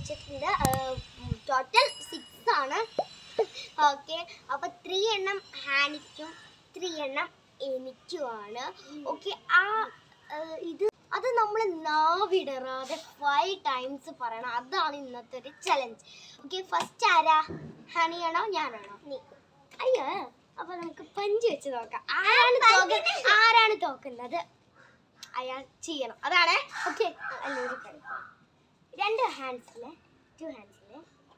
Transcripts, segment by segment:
വെച്ചിട്ടുണ്ട് total six ആണ് okay അപ്പൊ ത്രീ എണ്ണം ഹാനിക്കും ത്രീ എണ്ണം എനിക്കുമാണ് ഓക്കെ ആ ആ, ഇത് അത് നമ്മൾ നാവിടറാതെ ഫൈവ് ടൈംസ് പറയണം അതാണ് ഇന്നത്തെ ഒരു ചലഞ്ച് ഓക്കെ ഫസ്റ്റ് ആരാ ഹണിയാണോ ഞാനാണോ നീ അയ്യോ അപ്പൊ നമുക്ക് പഞ്ച് വെച്ച് നോക്കാം ആരാണ് തോക്ക ആരാണ് തോക്കുന്നത് അയാൾ ചെയ്യണം അതാണ് ഓക്കെ അല്ലൊരു കളി രണ്ട് ഹാൻഡ്സില് ടു ഹാൻഡ്സില്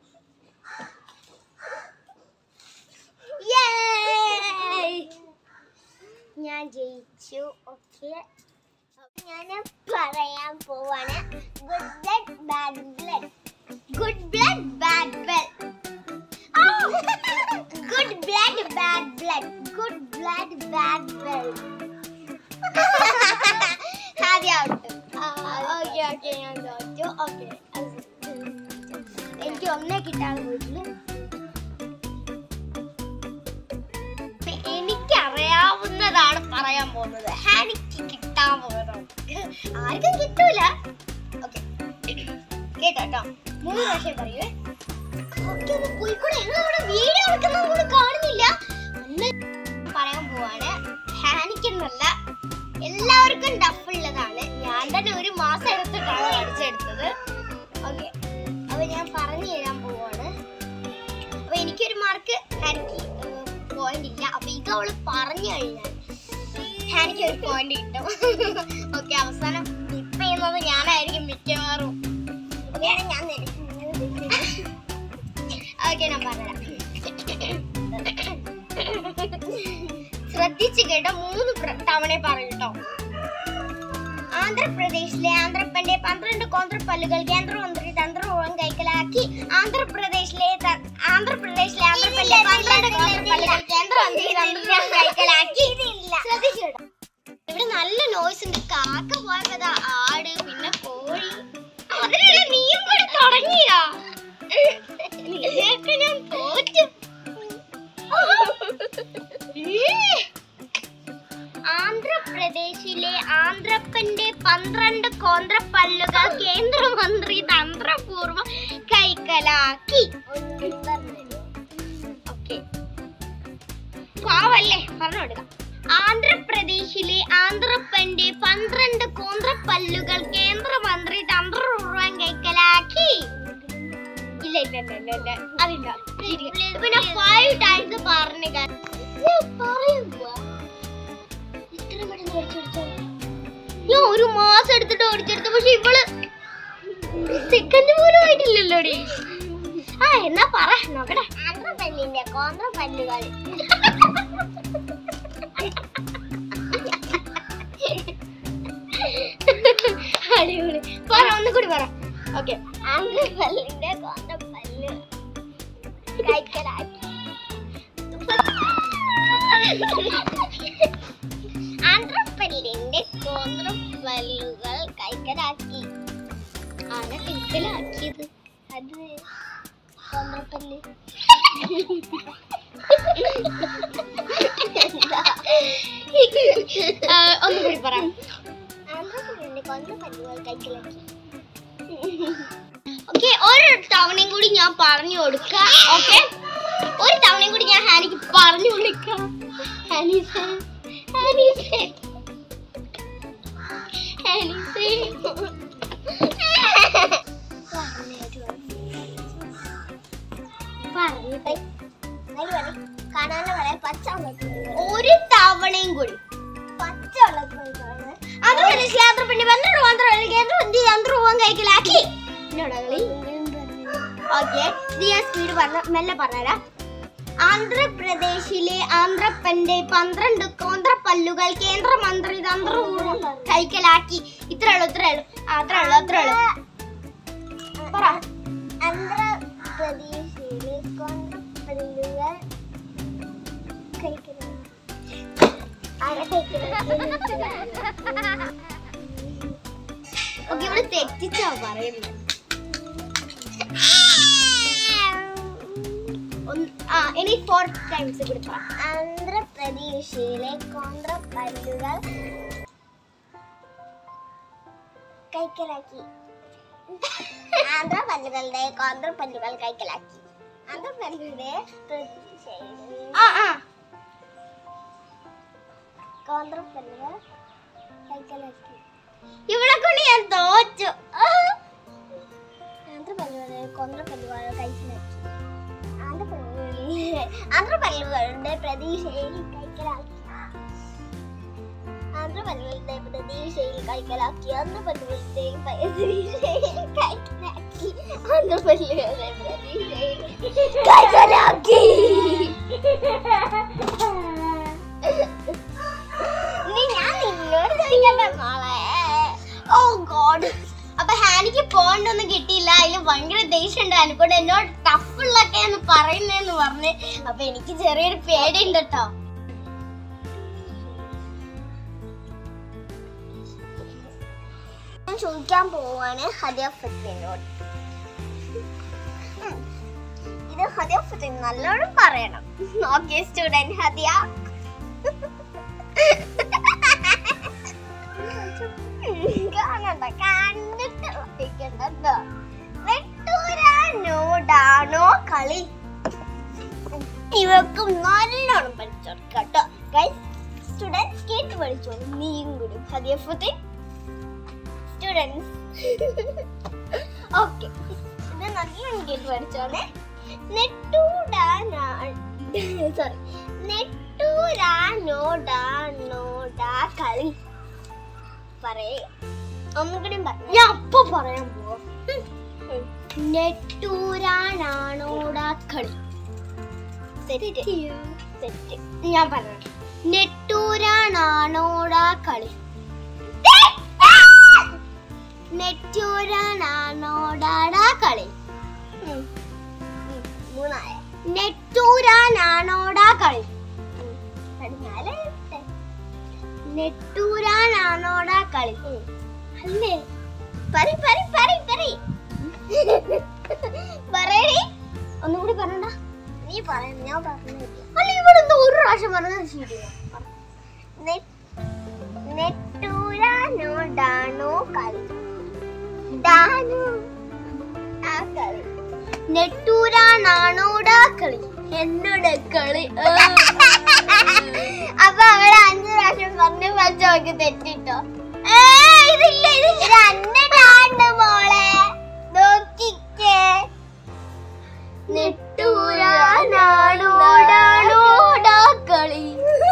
ഞാൻ ജയിച്ചു ഓക്കെ ഞാൻ പറയാൻ പോവാണ് good blood bad blood good blood bad blood good blood bad blood good blood bad blood ആദ്യം ഔട്ട് ഓക്കെ ഓക്കെ ഞാൻ തോറ്റു ഓക്കെ എനിക്ക് ഒന്നേ കിട്ടാൻ വീട്ടില് എനിക്കറിയാവുന്നതാണ് പറയാൻ പോകുന്നത് എനിക്ക് കിട്ടാൻ പോകുന്നത് ആർക്കും കിട്ടൂല ഓക്കെ കേട്ടോ മൂന്ന് പ്രാവശ്യം പറയുവേ ഓക്കെ ഒന്ന് പോയിക്കൂടെ ഞങ്ങളിവിടെ വീഡിയോ എടുക്കുന്നത് കൂടെ കാണുന്നില്ല ഒന്ന് പറയാൻ പോവാണ് ഹാനിക്കെന്നല്ല എല്ലാവർക്കും ടഫ് ഉള്ളതാണ് ഞാൻ തന്നെ ഒരു മാസം എടുത്തിട്ടാണ് പഠിച്ചെടുത്തത് ഓക്കെ അപ്പൊ ഞാൻ പറഞ്ഞു തരാൻ പോവാണ് അപ്പൊ എനിക്കൊരു മാർക്ക് ഹാനിക്ക് പോയിന്റ് ഇല്ല അപ്പൊ ഇത് അവള് പറഞ്ഞു കഴിഞ്ഞാൽ ഹാനിക്ക് ഒരു പോയിന്റ് കിട്ടും ഓക്കെ അവസാനം ഇപ്പൊ ചെയ്യുന്നത് ഞാനായിരിക്കും മിക്കവാറും ഓക്കെ ഞാൻ ഓക്കെ ഞാൻ പറഞ്ഞുതരാം ശ്രദ്ധിച്ച് കേട്ടോ മൂന്ന് പ്ര- തവണ പറയൂട്ടോ ആന്ധ്രാപ്രദേശിലെ ആന്ധ്രപ്പന്റെ പന്ത്രണ്ട് കോന്ത്രപ്പല്ലുകൾ കേന്ദ്രമന്ത്രി തന്ത്രപൂർവ്വം കൈക്കലാക്കി ആന്ധ്രാപ്രദേശിലെ ത- ആന്ധ്രാപ്രദേശിലെ ആന്ധ്രപ്പന്റെ പന്ത്രണ്ട് കോന്ത്രപ്പല്ലുകൾ കേന്ദ്രമന്ത്രി തന്ത്രപൂർവ്വം കൈക്കലാക്കി ശ്രദ്ധിച്ചു കേട്ടോ ഇവിടെ നല്ല നോയ്സ് ഉണ്ട് കാക്ക പോയപ്പോ ആട് പിന്നെ കോഴി അതിനുള്ള നീയും കൂടി തുടങ്ങിയാ നീയൊക്കെ ഞാൻ തോറ്റു ആന്ധ്രാപ്രദേശിലെ ആന്ധ്രപ്പന്റെ പന്ത്രണ്ട് കോന്ത്രപ്പല്ലുകൾ കേന്ദ്രമന്ത്രി തന്ത്രപൂർവ്വം കൈക്കലാക്കി ഓക്കെ പാവല്ലേ പറഞ്ഞു കൊടുക്കാം ആന്ധ്രാപ്രദേശിലെ ആന്ധ്രപ്പന്റെ പന്ത്രണ്ട് കോന്ത്രപ്പല്ലുകൾ കേന്ദ്രമന്ത്രി തന്ത്രപൂർവ്വം കൈക്കലാക്കി ഇല്ല ഇല്ല ഇല്ല ഇല്ല ഇല്ല അതില്ല ശരി. പിന്നെ ഫൈവ് ടൈംസ് പറഞ്ഞു പറയുമ്പോ ഇത്ര പെട്ടെന്ന് പഠിച്ചെടുത്തോ ഞാൻ ഒരു മാസം എടുത്തിട്ട് ഓടിച്ചെടുത്തു പക്ഷെ ഇവള് സെക്കൻഡ് പോലും ആയിട്ടില്ലല്ലോടി ആ എന്നാ പറ നോക്കട്ടെ ആന്ധ്രപ്പല്ലിന്റെ കോന്ത്രപ്പല്ലുകൾ അടിപൊളി പറ ഒന്നുകൂടി പറ ഓക്കെ ആന്ധ്രപ്പല്ലിന്റെ കോന്ത്രപ്പല്ല് കൈക്കലാക്കി ആന്ധ്രപ്പല്ലിന്റെ കോന്ത്രപ്പല്ലുകൾ കൈക്കലാക്കി ആന കൈക്കലാക്കിയത് അത് കോന്ത്രപ്പല്ല് ഒന്നുകൂടി പറ ആന്ധ്രപ്പല്ലിന്റെ കോന്ത്രപ്പല്ലുകൾ കൈക്കലാക്കി ഓക്കെ ഒരു തവണയും കൂടി ഞാൻ പറഞ്ഞു കൊടുക്കാം ഓക്കെ ഒരു തവണയും കൂടി ഞാൻ ഹാനിക്ക് പറഞ്ഞു കൊടുക്കാം ഹാനിസേ ഹാനിസേ ഹാനിസേ ഒരു തവണയും കൂടി പച്ച ആന്ധ്രപ്രദേശിലെ ആന്ധ്രപ്പള്ളി പന്ത്രണ്ട് പന്ത്രണ്ട് കേന്ദ്രം തന്ത്രപൂർവ്വം കൈക്കലാക്കി ഓക്കെ ഇത് ഞാൻ സ്പീഡ് പറഞ്ഞ മെല്ലെ പറഞ്ഞുതരാം ആന്ധ്രാപ്രദേശിലെ ആന്ധ്രപ്പന്റെ പന്ത്രണ്ട് കോന്ത്രപ്പല്ലുകൾ കേന്ദ്രമന്ത്രി തന്ത്രപൂർവ്വം കൈക്കലാക്കി ഇത്രേ ഉള്ളൂ ഇത്രേ ഉള്ളൂ ആ, അത്രേ ഉള്ളൂ അത്രേ ഉള്ളൂ പറ ആന്ധ്രാപ്രദേശിലെ കോന്ത്രപ്പല്ലുകൾ കഴിക്കുന്നത് ആരാ ഓക്കെ ഇവിടെ തെറ്റിച്ചാ പറയുന്നത് ഒന്ന്- ആ ഇനി ഫോർ ടൈംസ് കൂടി പറ ആന്ധ്രാപ്രദേശിലെ കോന്ത്രപ്പല്ലുകൾ കൈക്കലാക്കി ആന്ധ്രപല്ലുകളുടെ കോന്ത്രപ്പല്ലുകൾ കൈക്കലാക്കി ആന്ധ്രപല്ലുകളുടെ പ്രതിഷേധി ആ ആ കോന്ത്രപ്പല്ലുകൾ കൈക്കലാക്കി ഇവിടെ കൊണ്ട് ഞാൻ തോറ്റു ആന്ധ്രപല്ലുകളുടെ കോന്ത്രപ്പല്ലുകൾ കൈക്കലാക്കി ആന്ധ്രപല്ലുകളിലെ ആന്ധ്രപല്ലുകളുടെ പ്രതീക്ഷയിൽ കൈക്കലാക്കി ആന്ധ്രപല്ലുകളുടെ പ്രതീക്ഷയിൽ കൈക്കലാക്കി ആന്ധ്രപല്ലുകളുടെ പ്രതീക്ഷയിൽ കൈക്കലാക്കി ആന്ധ്രപല്ലുകളുടെ പ്രതീക്ഷയിൽ കൈക്കലാക്കി നീ ഞാൻ നിന്നോട് ചോദിക്കട്ടെ മോളെ ഓ ഗോഡ് അപ്പൊ ഹാനിക്ക് പോയിന്റ് ഒന്നും കിട്ടിയില്ല അതിൽ ഭയങ്കര ദേഷ്യം ഉണ്ടായിരുന്നു കൊണ്ട് എന്നോട് ടഫുള്ളൊക്കെയാണ് പറയുന്നതെന്ന് പറഞ്ഞ് അപ്പൊ എനിക്ക് ചെറിയൊരു പേടിയുണ്ട് കേട്ടോ ഞാൻ ചോദിക്കാൻ പോവാണ് ഹദിയ ഫത്തിനോട് ഉം. ഇത് ഹദിയ ഫത്തിൻ നല്ലോണം പറയണം ഓക്കെ സ്റ്റുഡന്റ് ഹദിയ കാണണ്ട കണ്ടിട്ട് വായിക്കണ്ടോ വെട്ടൂരാനോടാണോ കളി ഇവക്കും നല്ലോണം പഠിച്ചോടുക്കാം കേട്ടോ ഗൈസ് സ്റ്റുഡൻസ് കേട്ട് പഠിച്ചോളൂ നീയും കൂടി ഹദിയ ഫത്തിൻ സ്റ്റുഡൻസ് ഓക്കെ ഇത് നല്ലോണം കേട്ട് പഠിച്ചോണേ നെട്ടൂടാനാ സോറി നെട്ടൂരാനോടാനോടാ കളി പറയേ ഒന്നും കൂടി പറഞ്ഞു ഞാൻ അപ്പൊ പറയാൻ പോവാ നെട്ടൂരാനാണോടാ കളി തെറ്റ് തെറ്റ് ഞാൻ പറയാം നെട്ടൂരാനാണോടാ കളി നെട്ടൂരാനാണോടാടാ കളി ഉം. ഉം. മൂന്നായ നെട്ടൂരാനാണോടാ കളി പതിനാല് എട്ട്. നെട്ടൂരാനാണോടാ കളി ഉം. അല്ലേ പറി പറി പറി പറി പറയടി ഒന്നുകൂടി പറഞ്ഞ നീ പറയുന്നു ഞാൻ പറഞ്ഞില്ല അല്ല ഇവിടെ എന്തോ ഒരു പ്രാവശ്യം പറഞ്ഞത് ശരിയാ നെട്ടൂരാനോ ഡാനോ കളി ഡാനോ ആ കളി നെട്ടൂരാനാണോടാ കളി എന്നോട് കളി ആ. അപ്പൊ അവിടെ അഞ്ചു പ്രാവശ്യം പറഞ്ഞു പഠിച്ചു നോക്കി തെറ്റിട്ടോ ഏ, ഇതില്ല ഇതില്ല രണ്ടാണ്ട് മോളെ നോക്കിക്കേ നെട്ടൂരാനാണോടാണോടാ കളി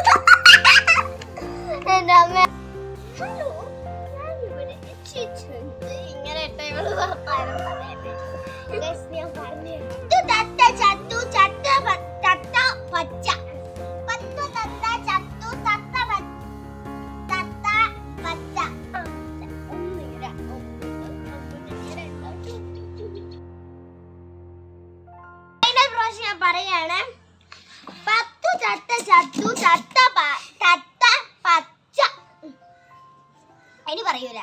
എന്റെ അമ്മ ഹലോ ഞാനിവിടെ രക്ഷിച്ചിട്ടുണ്ട്. ഇങ്ങനെ ഇട്ടോ ഇവള് വർത്താനം പറയുന്നത്. Guys, ഞാൻ പറഞ്ഞുതരാം. ഇത് തത്ത ചത്തു ചത്ത പ- തത്ത പച്ച പത്തു തത്ത ചത്തു തത്ത പ- തത്ത പച്ച ആ, ഒന്ന് ര- ഒന്ന് ഒന്ന് രണ്ട് ഫൈനൽ പ്രാവശ്യം ഞാൻ പറയാണ് പത്തു ചത്ത ചത്തു ചത്ത പ- തത്ത പച്ച ഇനി പറയൂല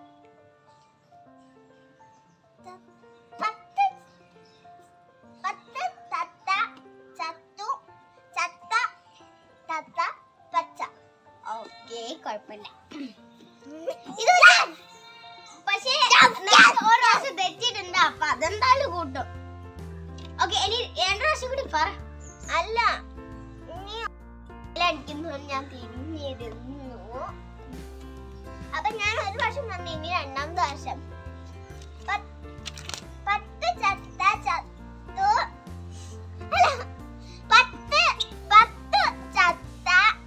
പത്ത് പത്ത് തത്ത ചത്തു ചത്ത തത്ത പച്ച ഓക്കെ കുഴപ്പമില്ല ഇത് പക്ഷേ നമുക്ക് ഒരു പ്രാവശ്യം തെറ്റിയിട്ടുണ്ട് അപ്പൊ അതെന്തായാലും കൂട്ടും ഓക്കെ ഇനി രണ്ട് പ്രാവശ്യം കൂടി പറ അല്ല നീ അടിക്കുന്നു ഞാൻ തിരിഞ്ഞിരുന്നു അപ്പൊ ഞാൻ ഒരു വർഷം പറഞ്ഞു ഇനി രണ്ടാമത്തെ വർഷം പത്ത് പത്ത് ചത്ത ചത്തു അല്ല പത്ത് പത്ത് ചത്ത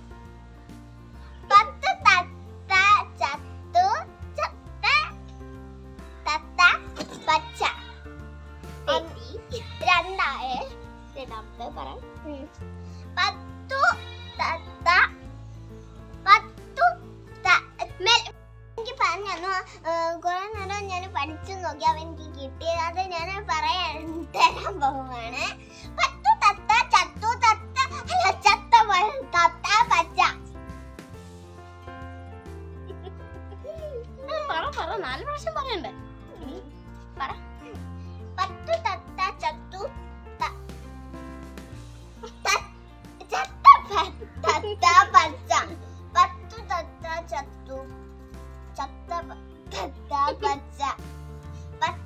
പത്ത് തത്ത ചത്തു ചത്ത തത്ത പച്ച തെറ്റി. രണ്ടായേ രണ്ടാമത്തെ പറ പത്തു തത്ത പത്തു ത- മെ- എനിക്ക് പറഞ്ഞു തന്നു കുറെ നേരം ഞാൻ പഠിച്ചു നോക്കി അവ എനിക്ക് കിട്ടിയത് അത് ഞാൻ പറയാൻ തരാൻ പോവുകയാണ് പത്തു തത്ത ചത്തു തത്ത അല്ല ചത്ത പ- തത്ത പച്ച പറ പറ നാല് പ്രാവശ്യം പറയണ്ടേ പറ പത്തു തത്ത ചത്തു ത- ത- ചത്ത പ- തത്ത പച്ച പത്തു തത്ത ചത്തു ചത്ത പ- തത്ത പച്ച പത്ത്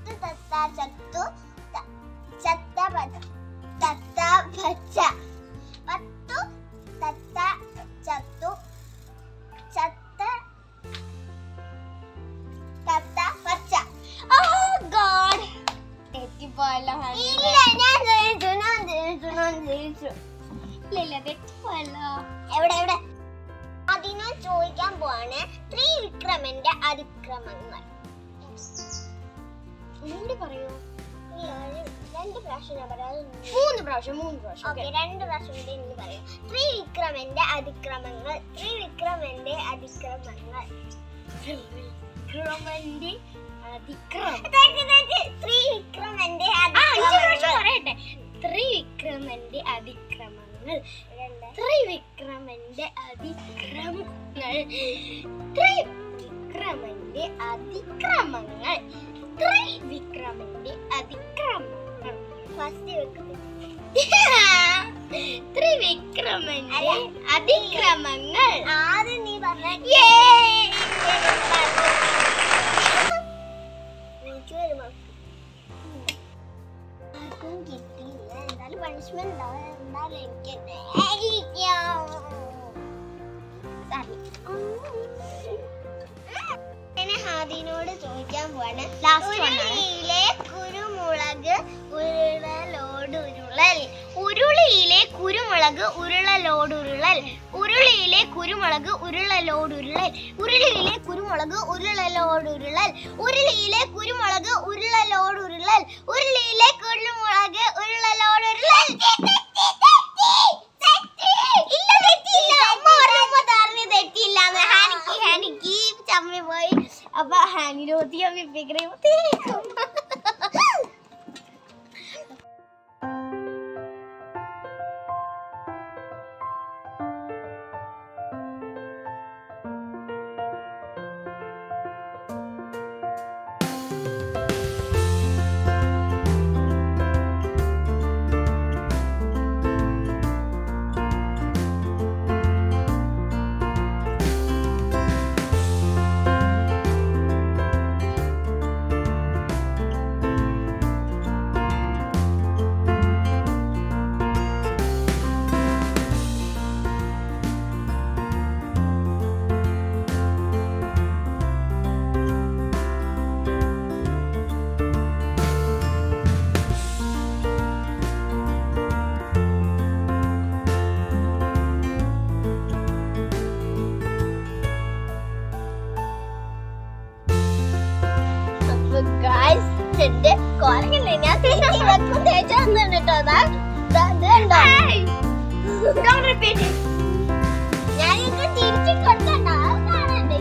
ചോദിച്ചു ഇല്ല ഇല്ല തെറ്റുമല്ലോ എവിടെ എവിടെ അതിനെ ചോദിക്കാൻ പോവാണ് ത്രിവിക്രമന്റെ അതിക്രമങ്ങൾ ഒന്നുകൂടി പറയൂ ഇല്ല, ഒരു രണ്ട് പ്രാവശ്യം ഞാൻ പറയാം മൂന്ന് പ്രാവശ്യം മൂന്ന് പ്രാവശ്യം ഓക്കെ രണ്ട് പ്രാവശ്യം കൂടി ഇന്ന് പറയാം ത്രിവിക്രമന്റെ അതിക്രമങ്ങൾ ത്രിവിക്രമന്റെ അതിക്രമങ്ങൾ വിക്രമന്റെ അതിക്രമം തെറ്റ്, തെറ്റ്. ത്രിവിക്രമന്റെ ആ അഞ്ച് പ്രാവശ്യം അതിക്രമങ്ങൾ പറയട്ടെ ത്രിവിക്രമന്റെ അതിക്രമങ്ങൾ രണ്ട്. ത്രിവിക്രമന്റെ അതിക്രമങ്ങൾ ത്രിവിക്രമന്റെ അതിക്രമങ്ങൾ ത്രിവിക്രമന്റെ അതിക്രമങ്ങൾ ഫസ്റ്റ് വെക്കുന്നത് ത്രിവിക്രമന്റെ അതിക്രമങ്ങൾ ആദ്യം നീ പറഞ്ഞ Yay! എനിക്ക് വരുമ്പോ ആർക്കും കിട്ടിയില്ല എന്തായാലും പണിഷ്മെന്റ് ഉണ്ടാവും എന്തായാലും എനിക്ക് തന്നെ ആയിരിക്കാം. Sorry. ഞാൻ ഹാദിനോട് ചോദിക്കാൻ പോവാണ് Last one ആണ്. ഉരുളിയിലെ കുരുമുളക് ഉരുളലോട് ഉരുളൽ ഉരുളിയിലെ കുരുമുളക് ഉരുളലോടുരുളൽ ഉരുളിയിലെ കുരുമുളക് ഉരുളലോടുരുളൽ ഉരുളിയിലെ കുരുമുളക് ഉരുളലോടുരുളൽ ഉരുളിയിലെ കുരുമുളക് ഉരുളലോടുരുളൽ ഉരുളിയിലെ കുരുമുളക് ഉരുളലോടുരുളൽ ഇല്ല തെറ്റിയില്ല അമ്മ പറഞ്ഞപ്പോ തറഞ്ഞ് തെറ്റിയില്ല ഹാനിക്ക് ഹാനിക്ക് ചമ്മി പോയി അപ്പൊ ഹാനിരോത്തി അമ്മ പിഗ്രേക്കും അപ്പൊ ഗായ്സ് എന്റെ കോലങ്ങല്ലേ ഞാൻ തേച്ച് വെക്കും തേച്ച് വന്നിട്ട് കേട്ടോ ദാ ദാ ഇത് കണ്ടോ ഞാനിത് തിരിച്ചു കൊടുക്കണ്ട അത് കാണണ്ടേ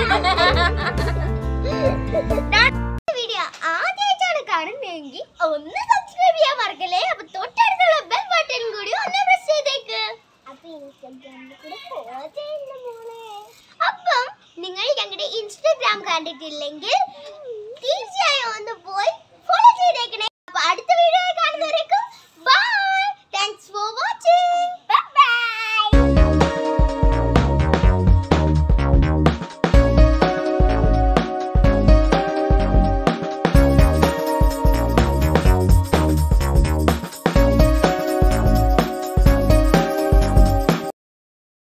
വീഡിയോ ആദ്യമായിട്ടാണ് കാണുന്നതെങ്കിൽ ഒന്ന് സബ്സ്ക്രൈബ് ചെയ്യാൻ മറക്കല്ലേ അപ്പൊ തൊട്ടടുത്തുള്ള ബെൽ ബട്ടൺ കൂടി ഒന്ന് പ്രസ് ചെയ്തേക്ക് അപ്പൊ ഇൻസ്റ്റാഗ്രാമിൽ കൂടെ ഫോളോ ചെയ്യണ്ട മോളെ അപ്പം നിങ്ങൾ ഞങ്ങളുടെ ഇൻസ്റ്റഗ്രാം കണ്ടിട്ടില്ലെങ്കിൽ തീർച്ചയായും ഒന്ന് പോയി ഫോളോ ചെയ്തേക്കണേ